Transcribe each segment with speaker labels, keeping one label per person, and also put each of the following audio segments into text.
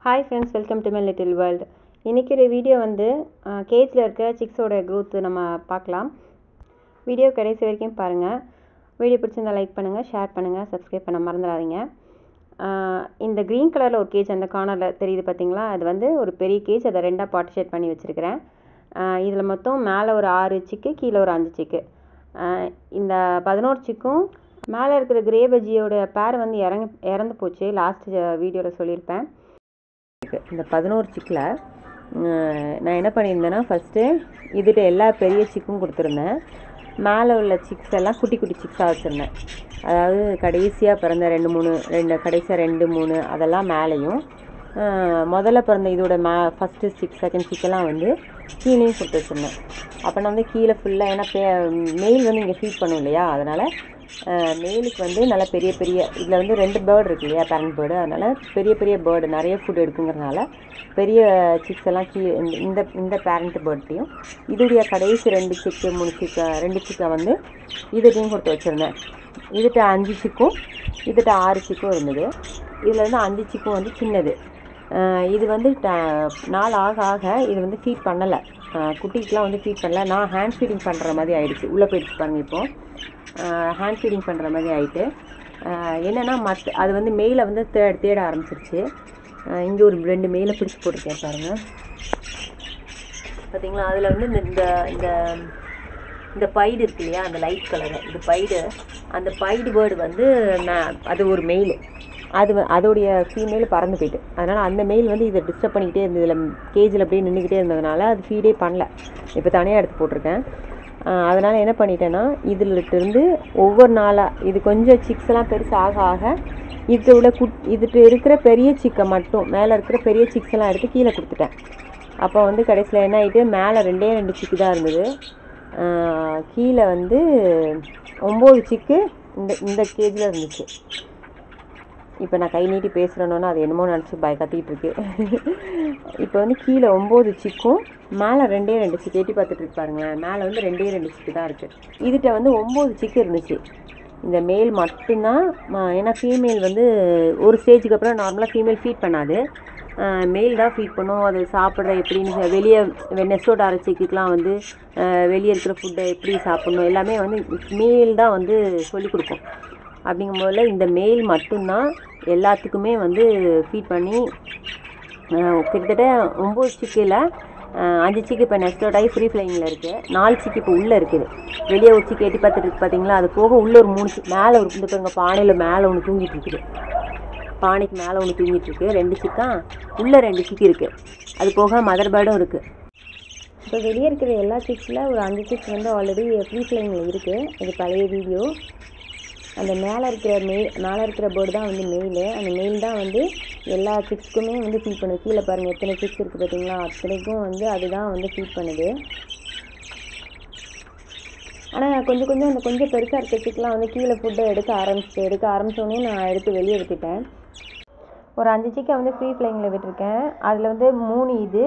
Speaker 1: Hi friends welcome to my little world இன்றைக்கி ஒரு video வந்து கேஜில் இருக்க சிக்ஸோட க்ரோத் நம்ம பார்க்கலாம் வீடியோ கடைசி வரைக்கும் பாருங்கள் வீடியோ பிடிச்சிருந்தா லைக் பண்ணுங்கள் ஷேர் பண்ணுங்கள் சப்ஸ்கிரைப் பண்ண மறந்துடாதீங்க ஆஹ் இந்த க்ரீன் கலரில் ஒரு கேஜ் அந்த கார்னரில் தெரியுது பார்த்தீங்களா அது வந்து ஒரு பெரிய கேஜ் அதை ரெண்டாக பார்ட்டிஷேட் பண்ணி வச்சுருக்கிறேன் இதில் மொத்தம் மேலே ஒரு ஆறு சிக்கு கீழே ஒரு அஞ்சு சிக்கு ஆஹ் இந்த பதினோரு சிக்கும் மேலே இருக்கிற கிரே பஜ்ஜியோட பேர் வந்து இறங்கி இறந்து போச்சு லாஸ்ட் வீடியோவில் சொல்லியிருப்பேன் இந்த பதினோரு சிக்கில் நான் என்ன பண்ணியிருந்தேன்னா ஃபஸ்ட்டு இதுகிட்ட எல்லா பெரிய சிக்கும் கொடுத்துருந்தேன் மேலே உள்ள சிக்ஸ் எல்லாம் குட்டி குட்டி சிக்ஸாக வச்சுருந்தேன் அதாவது கடைசியாக பிறந்த ரெண்டு மூணு ரெண்டு கடைசியாக ரெண்டு மூணு அதெல்லாம் மேலேயும் ஆஹ் முதல்ல பிறந்த இதோட மே ஃபஸ்ட்டு சிக்ஸ் செகண்ட் சிக்கெல்லாம் வந்து கீழேயும் கொடுத்து வச்சுருந்தேன் அப்போ நான் வந்து கீழே ஃபுல்லாக ஏன்னா பே மெயில் வந்து இங்கே ஃபீட் பண்ணும் இல்லையா அதனால் மெயிலுக்கு வந்து நல்லா பெரிய பெரிய இதில் வந்து ரெண்டு பேர்டு இருக்கு இல்லையா பேரண்ட் பேர்டு அதனால் பெரிய பெரிய பேர்டு நிறைய ஃபுட் எடுக்குங்கிறனால பெரிய சிக்ஸ் எல்லாம் கீ இந்த- இந்த இந்த பேரண்ட் பேர்ட்டையும் இதுடைய கடைசி ரெண்டு சிக்கு மூணு சிக்க ரெண்டு சிக்கை வந்து இதுட்டையும் கொடுத்து வச்சுருந்தேன் இதுகிட்ட அஞ்சு சிக்கும் இதுகிட்ட ஆறு சிக்கும் இருந்தது இதில் வந்து அஞ்சு சிக்கும் வந்து சின்னது ஆஹ் இது வந்து ட- நாள் ஆக ஆக இது வந்து ஃபீட் பண்ணலை குட்டிக்கெலாம் வந்து ஃபீட் பண்ணல நான் ஹேண்ட் ஃபீடிங் பண்ணுற மாதிரி ஆயிடுச்சு உள்ளே போயிடுச்சு பாருங்க இப்போ ஹேண்ட் ஃபீடிங் பண்ணுற மாதிரி ஆயிட்டு ஆஹ் என்னன்னா மற்ற அது வந்து மெயிலை வந்து தே தேட ஆரம்பிச்சிருச்சு இங்கே ஒரு ரெண்டு மெயிலை பிடிச்சி போட்டிருக்கேன் பாருங்கள் பார்த்தீங்களா அதில் வந்து இந்த இந்த இந்த இந்த பைடு இருக்கு இல்லையா அந்த லைட் கலரு இந்த பைடு அந்த பைடு பேர்டு வந்து நான் அது ஒரு மெயில் அது வ- அதோடைய ஃபீமேல் பறந்து போயிட்டு அதனால் அந்த மெயில் வந்து இதை டிஸ்டர்ப் பண்ணிக்கிட்டே இருந்தது இதில் கேஜில் அப்படியே நின்றுக்கிட்டே இருந்ததுனால அது ஃபீடே பண்ணல இப்போ தனியாக எடுத்து போட்டிருக்கேன் அதனால் என்ன பண்ணிட்டேன்னா இதிலிட்டு இருந்து ஒவ்வொரு நாளாக இது கொஞ்சம் சிக்ஸ் எல்லாம் பெருசு ஆக ஆக இது உள்ள குட் இதுட்டு இருக்கிற பெரிய சிக்கை மட்டும் மேலே இருக்கிற பெரிய சிக்ஸ் எல்லாம் எடுத்து கீழே கொடுத்துட்டேன் அப்போ வந்து கடைசியில் என்ன ஆகிட்டு மேலே ரெண்டே ரெண்டு சிக்கு தான் இருந்தது ஆஹ் கீழே வந்து ஒம்பது சிக்கு இந்த இந்த கேஜில் இருந்துச்சு இப்போ நான் கை நீட்டி பேசுகிறேன்னா அது என்னமோ நினச்சி பய கத்திக்கிட்டு இருக்கு இப்போ வந்து கீழே ஒம்பது சிக்கும் மேலே ரெண்டே ரெண்டு சிக்கு எட்டி பார்த்துட்டு இருக்கு பாருங்களேன் மேலே வந்து ரெண்டே ரெண்டு சிக்கு தான் இருக்குது இதுகிட்ட வந்து ஒம்பது சிக்கு இருந்துச்சு இந்த மேல் மட்டும்தான் ம- ஏன்னா ஃபீமேல் வந்து ஒரு ஸ்டேஜுக்கு அப்புறம் நார்மலாக ஃபீமேல் ஃபீட் பண்ணாது மேல் தான் ஃபீட் பண்ணும் அது சாப்பிட்ற எப்படின்னு வெளியே நெஸ்டோட அரைச்சிக்கெலாம் வந்து அஹ், வெளியே இருக்கிற ஃபுட்டை எப்படி சாப்பிட்ணும் எல்லாமே வந்து மேல் தான் வந்து சொல்லிக் கொடுக்கும் அப்படிங்கும்போதுல இந்த மேல் மட்டும்தான் எல்லாத்துக்குமே வந்து ஃபீட் பண்ணி அஹ், கிட்டத்தட்ட ஒம்பது சிக்கில் அஞ்சு சிக்கு இப்போ நெக்ஸ்ட் ஆகி ஃப்ரீ ஃப்ளைங்கில் இருக்குது நாலு சிக்கு இப்போ உள்ளே இருக்குது வெளியே ஒரு சிக்கு எட்டி பார்த்துட்டு இருக்கு பார்த்தீங்களா அது போக உள்ளே ஒரு மூணு சிக்கு மேலே ஒரு இந்த பாருங்க பானையில் மேலே ஒன்று தூங்கிட்டு இருக்குது பானைக்கு மேலே ஒன்று தூங்கிட்டு இருக்கு ரெண்டு சிக்கா உள்ளே ரெண்டு சிக்கு இருக்குது அது போக மதர் பேர்டும் இருக்குது இப்போ வெளியே இருக்கிற எல்லா சிக்ஸில் ஒரு அஞ்சு சிக்ஸ் வந்து ஆல்ரெடி ஃப்ரீ ஃப்ளைங்கில் இருக்குது இது பழைய வீடியோ அந்த மேலே இருக்கிற மெயில் மேலே இருக்கிற பேர்டு தான் வந்து மெயிலு அந்த மெயில் தான் வந்து எல்லா சிக்ஸ்க்குமே வந்து ஃபீட் பண்ணுது கீழே பாருங்கள் எத்தனை சிக்ஸ் இருக்குது பார்த்தீங்களா அத்தனைக்கும் வந்து அதுதான் வந்து ஃபீட் பண்ணுது ஆனால் கொஞ்சம் கொஞ்சம் அந்த கொஞ்சம் பெருசாக இருக்க சிக்கெலாம் வந்து கீழே ஃபுட்டை எடுக்க ஆரம்பிச்சு எடுக்க ஆரம்பிச்சோடனே நான் எடுத்து வெளியே விட்டுட்டேன் ஒரு அஞ்சு சிக்கை வந்து ஃப்ரீ ஃப்ளைங்கில் விட்டுருக்கேன் அதில் வந்து மூணு இது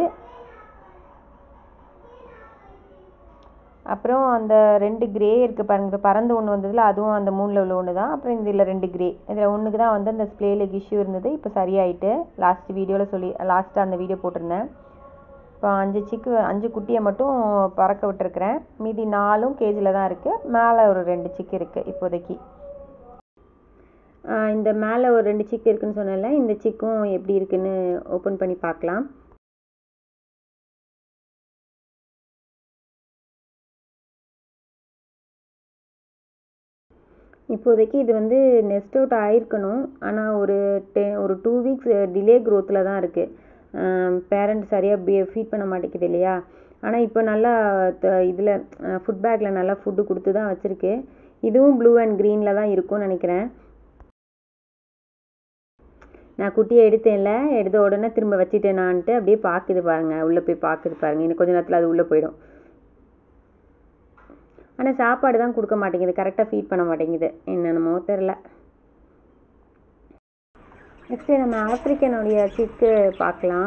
Speaker 1: அப்புறம் அந்த ரெண்டு கிரே இருக்குது பாருங்க இப்போ பறந்து ஒன்று வந்ததில் அதுவும் அந்த மூணில் உள்ள ஒன்று தான் அப்புறம் இதில் ரெண்டு கிரே இதில் ஒன்றுக்கு தான் வந்து அந்த ஸ்ப்ளேல இஷ்யூ இருந்தது இப்போ சரியாயிட்டு லாஸ்ட் வீடியோவில் சொல்லி லாஸ்ட்டாக அந்த வீடியோ போட்டிருந்தேன் இப்போ அஞ்சு சிக்கு அஞ்சு குட்டியை மட்டும் பறக்க விட்டுருக்குறேன் மீதி நாலும் கேஜில் தான் இருக்குது மேலே ஒரு ரெண்டு சிக்கு இருக்குது இப்போதைக்கு ஆஹ் இந்த மேலே ஒரு ரெண்டு சிக்கு இருக்குன்னு சொன்னேன்ல இந்த சிக்கும் எப்படி இருக்குன்னு ஓப்பன் பண்ணி பார்க்கலாம் இப்போதைக்கு இது வந்து நெஸ்ட் அவுட் ஆயிருக்கணும் ஆனால் ஒரு டெ ஒரு டூ வீக்ஸ் டிலே க்ரோத்தில் தான் இருக்குது பேரண்ட் சரியாக ஃபீட் பண்ண மாட்டேங்குது இல்லையா ஆனால் இப்போ நல்லா இதில் ஃபுட் பேக்கில் நல்லா ஃபுட்டு கொடுத்து தான் வச்சுருக்கு இதுவும் ப்ளூ அண்ட் க்ரீனில் தான் இருக்கும்னு நினைக்கிறேன் நான் குட்டியை எடுத்தேன்ல எடுத்த உடனே திரும்ப வச்சுட்டேனான்ட்டு அப்படியே பார்க்குது பாருங்க உள்ளே போய் பார்க்குது பாருங்க இன்னும் கொஞ்ச நேரத்தில் அது உள்ளே போயிடும் ஆனால் சாப்பாடு தான் கொடுக்க மாட்டேங்குது கரெக்டாக ஃபீட் பண்ண மாட்டேங்குது என்னென்னமோ தெரில நெக்ஸ்ட்டு நம்ம ஆப்ரிக்கனுடைய சிக்கு பார்க்கலாம்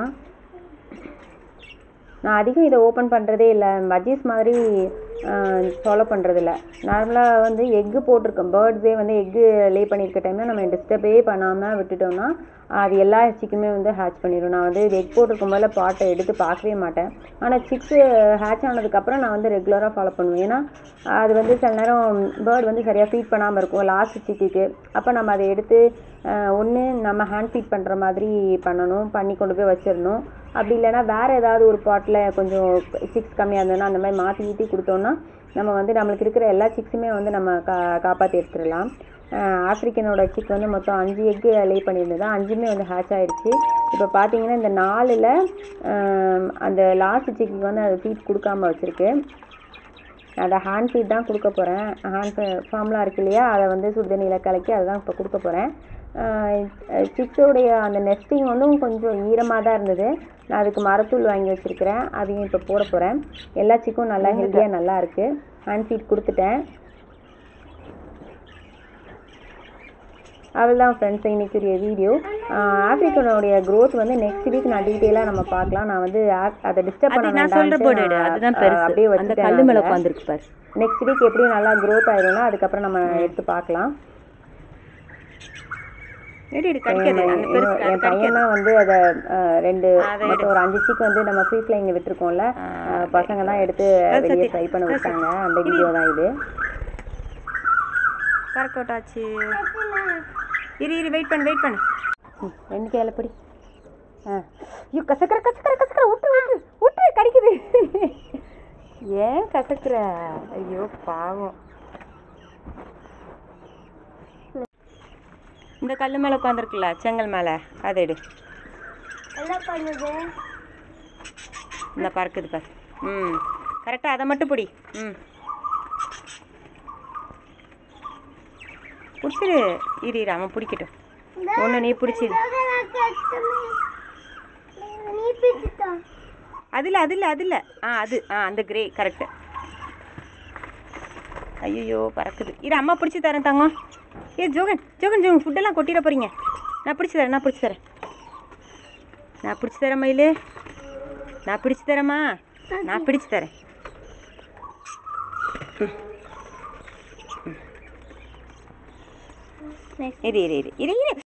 Speaker 1: நான் அதிகம் இதை ஓப்பன் பண்ணுறதே இல்லை பஜ்ஜீஸ் மாதிரி ஃபாலோ பண்ணுறதில்ல நார்மலாக வந்து எக்கு போட்டிருக்கோம் பேர்ட்ஸே வந்து எக்கு லே பண்ணியிருக்க டைமில் நம்ம டிஸ்டர்பே பண்ணாமல் விட்டுட்டோம்னா அது எல்லா சிக்குமே வந்து ஹேட்ச் பண்ணிடும் நான் வந்து எக் போட்டிருக்கும் போதில் பாட்டை எடுத்து பார்க்கவே மாட்டேன் ஆனால் சிக்ஸு ஹேட்ச் ஆனதுக்கப்புறம் நான் வந்து ரெகுலராக ஃபாலோ பண்ணுவேன் ஏன்னா அது வந்து சில நேரம் பேர்ட் வந்து சரியாக ஃபீட் பண்ணாமல் இருக்கும் லாஸ்ட் சிக்குக்கு அப்போ நம்ம அதை எடுத்து ஒன்று நம்ம ஹேண்ட் ஃபீட் பண்ணுற மாதிரி பண்ணணும் பண்ணி கொண்டு போய் வச்சிடணும் அப்படி இல்லைன்னா வேறு ஏதாவது ஒரு பாட்டில் கொஞ்சம் சிக்ஸ் கம்மியாக இருந்ததுன்னா அந்த மாதிரி மாற்றி ஈட்டி கொடுத்தோன்னா நம்ம வந்து நம்மளுக்கு இருக்கிற எல்லா சிக்ஸுமே வந்து நம்ம கா காப்பாற்றி எடுத்துடலாம் ஆஃப்ரிக்கனோட சிக் வந்து மொத்தம் அஞ்சு எக்கு லே பண்ணியிருந்தது அஞ்சுமே வந்து ஹேட்ச் ஆகிடுச்சு இப்போ பார்த்தீங்கன்னா இந்த நாலில் அந்த லாஸ்ட் சிக்குக்கு வந்து அது ஃபீட் கொடுக்காம வச்சுருக்கு அதை ஹேண்ட் ஃபீட் தான் கொடுக்க போகிறேன் ஹேண்ட் ஃபார்ம்லாம் இருக்கு இல்லையா அதை வந்து சுடுதண்ணியில் கலக்கி அதை தான் இப்போ கொடுக்க போகிறேன் சிக்ஸோடைய அந்த நெஸ்டிங் வந்து கொஞ்சம் ஈரமாக தான் இருந்தது நான் அதுக்கு மரத்தூள் வாங்கி வச்சுருக்கிறேன் அதையும் இப்போ போட போகிறேன் எல்லா சிக்கும் நல்லா ஹெல்த்தியாக நல்லா இருக்குது ஹேண்ட் ஃபீட் கொடுத்துட்டேன் அவ்வளோதான் ஃப்ரெண்ட்ஸ் இன்னைக்குரிய வீடியோ ஆஃப்ரிக்கனுடைய growth வந்து நெக்ஸ்ட் வீக் நான் டீட்டெயிலாக நம்ம பார்க்கலாம் நான் வந்து ஆப்- அதை டிஸ்டர்ப் பண்ண
Speaker 2: அது நான் சொல்ற
Speaker 1: வேண்டாம்னு
Speaker 2: போடு எடு, அதுதான் பெருசு
Speaker 1: அப்படியே
Speaker 2: அந்த கல்லு மேல
Speaker 1: வச்சுட்டேன்
Speaker 2: உட்காந்துருக்கு பாரு
Speaker 1: நெக்ஸ்ட் வீக் எப்படி நல்லா growth ஆயிரும்னா அதுக்கப்புறம் நம்ம எடுத்து பார்க்கலாம்
Speaker 2: எடு எடு கடிக்காது
Speaker 1: என்
Speaker 2: அந்த பெருசு
Speaker 1: என் பையன் தான் வந்து அதை அஹ், ரெண்டு மொத்தம் ஒரு அஞ்சு சீக்கு வந்து நம்ம ஃப்ரீ ஃப்ளைங்க விட்டுருக்கோம்ல அஹ், பசங்க தான் எடுத்து வெளியே ஃப்ரை பண்ண விட்டாங்க அந்த வீடியோ தான் இது
Speaker 2: பறக்க விட்டாச்சு இரு இரு வெயிட் பண்ணு வெயிட் பண்ணு
Speaker 1: ம், ரெண்டு கையில பிடி ஆ ஐயோ கசக்கற கசக்கற கசக்கற விட்டு விட்டு விட்டு கடிக்குது ஏன் கசக்குற ஐயோ பாவம்
Speaker 2: இந்த கல்லு மேல உட்காந்துருக்குல்ல செங்கல் மேல அதை எடு
Speaker 3: என்ன பண்ணுது
Speaker 2: இந்த பறக்குது பாரு ம் கரெக்டாக அதை மட்டும் பிடி ம் பிடிச்சிரு இரு இரு அவன் பிடிக்கட்டும் ஒன்று நீ பிடிச்சிரு
Speaker 3: நீ பிடிச்சிட்டா
Speaker 2: அதில் அதில் அதில் ஆ அது ஆ அந்த கிரே கரெக்டு ஐயோ பறக்குது இரு அம்மா பிடிச்சி தரேன் தங்கம் ஏ ஜோகன் ஜோகன் ஜோகன் ஃபுட்டெல்லாம் கொட்டிட போகிறீங்க நான் பிடிச்சி தரேன் நான் பிடிச்சி தரேன் நான் பிடிச்சி தரேன் மயிலு நான் பிடிச்சி தரேம்மா நான் பிடிச்சி தரேன் ம். ம். இரு இரு இரு இரு இரு